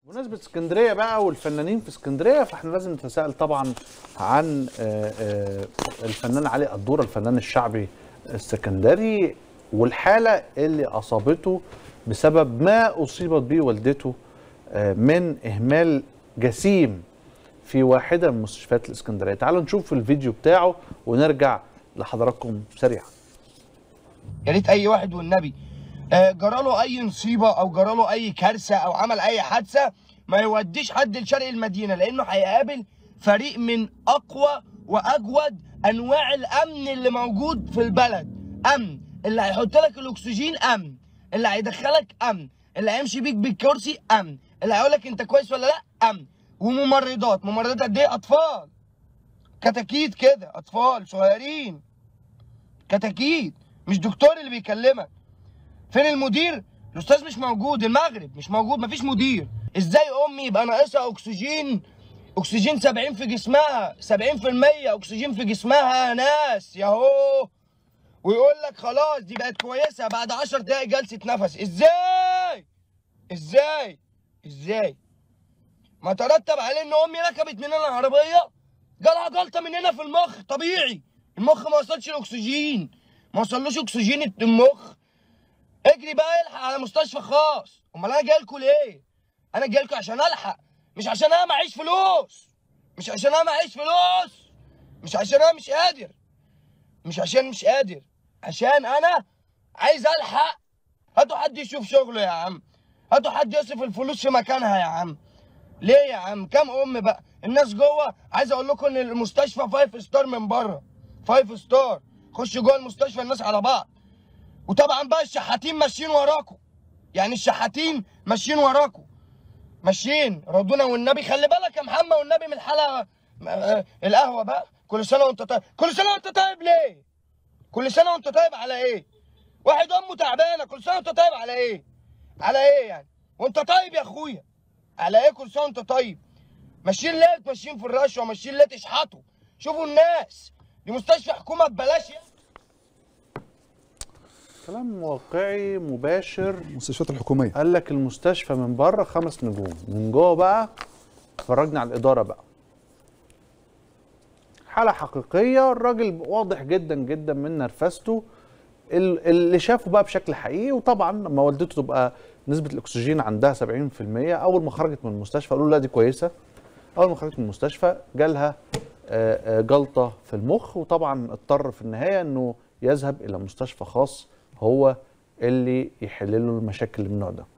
بمناسبة اسكندرية بقى والفنانين في اسكندرية فاحنا لازم نتساءل طبعا عن آه، آه، الفنان علي قدورة الفنان الشعبي السكندري والحالة اللي أصابته بسبب ما أصيبت به والدته آه، من إهمال جسيم في واحدة من مستشفيات الإسكندرية تعالوا نشوف الفيديو بتاعه ونرجع لحضراتكم سريعا يا ريت اي واحد والنبي آه، جراله اي نصيبه او جراله اي كارثه او عمل اي حادثه ما يوديش حد لشرق المدينه لانه هيقابل فريق من اقوى واجود انواع الامن اللي موجود في البلد امن اللي هيحط لك الاكسجين امن اللي هيدخلك امن اللي هيمشي بيك بالكرسي امن اللي هيقول لك انت كويس ولا لا امن وممرضات ممرضات قد ايه اطفال كتاكيت كده اطفال صغيرين كتاكيت مش دكتور اللي بيكلمك فين المدير الاستاذ مش موجود المغرب مش موجود مفيش مدير ازاي امي يبقى ناقصها اكسجين اكسجين 70 في جسمها 70% اكسجين في جسمها يا ناس ياهو ويقول لك خلاص دي بقت كويسه بعد 10 دقايق جلسه نفس ازاي ازاي ازاي ما ترتب عليه ان امي ركبت مننا العربيه جالها جلطه من هنا في المخ طبيعي المخ ما وصلش الاكسجين ما وصلوش اكسجين المخ اجري بقى الحق على مستشفى خاص امال انا جاي لكم ليه انا جاي لكم عشان الحق مش عشان انا معيش فلوس مش عشان انا معيش فلوس مش عشان انا مش قادر مش عشان مش قادر عشان انا عايز الحق هاتوا حد يشوف شغله يا عم هاتوا حد يصرف الفلوس في مكانها يا عم ليه يا عم كام ام بقى الناس جوه عايز اقول لكم ان المستشفى فايف ستار من بره فايف ستار خش جوه المستشفى الناس على بعض وطبعا بقى الشحاتين ماشيين وراكم يعني الشحاتين ماشيين وراكم ماشيين ربنا والنبي خلي بالك يا محمد والنبي من الحلقه آه، القهوه بقى كل سنه وانت طيب كل سنه وانت طيب ليه كل سنه وانت طيب على ايه واحد امه تعبانه كل سنه وانت طيب على ايه على ايه يعني وانت طيب يا اخويا على ايه كل سنه وانت طيب ماشيين ليه ماشيين في الرشوه ماشيين ليه تشحطوا شوفوا الناس دي مستشفى حكومه ببلاش يعني. كلام واقعي مباشر المستشفيات الحكوميه قال لك المستشفى من بره خمس نجوم من جوه بقى اتفرجنا على الاداره بقى حاله حقيقيه الراجل واضح جدا جدا من نرفزته ال- اللي شافه بقى بشكل حقيقي وطبعا لما والدته تبقى نسبه الاكسجين عندها 70% اول ما خرجت من المستشفى قالوا لا دي كويسه اول ما خرجت من المستشفى جالها آه، آه، جلطه في المخ وطبعا اضطر في النهايه انه يذهب الى مستشفى خاص هو اللي يحل له المشاكل اللي من النوع ده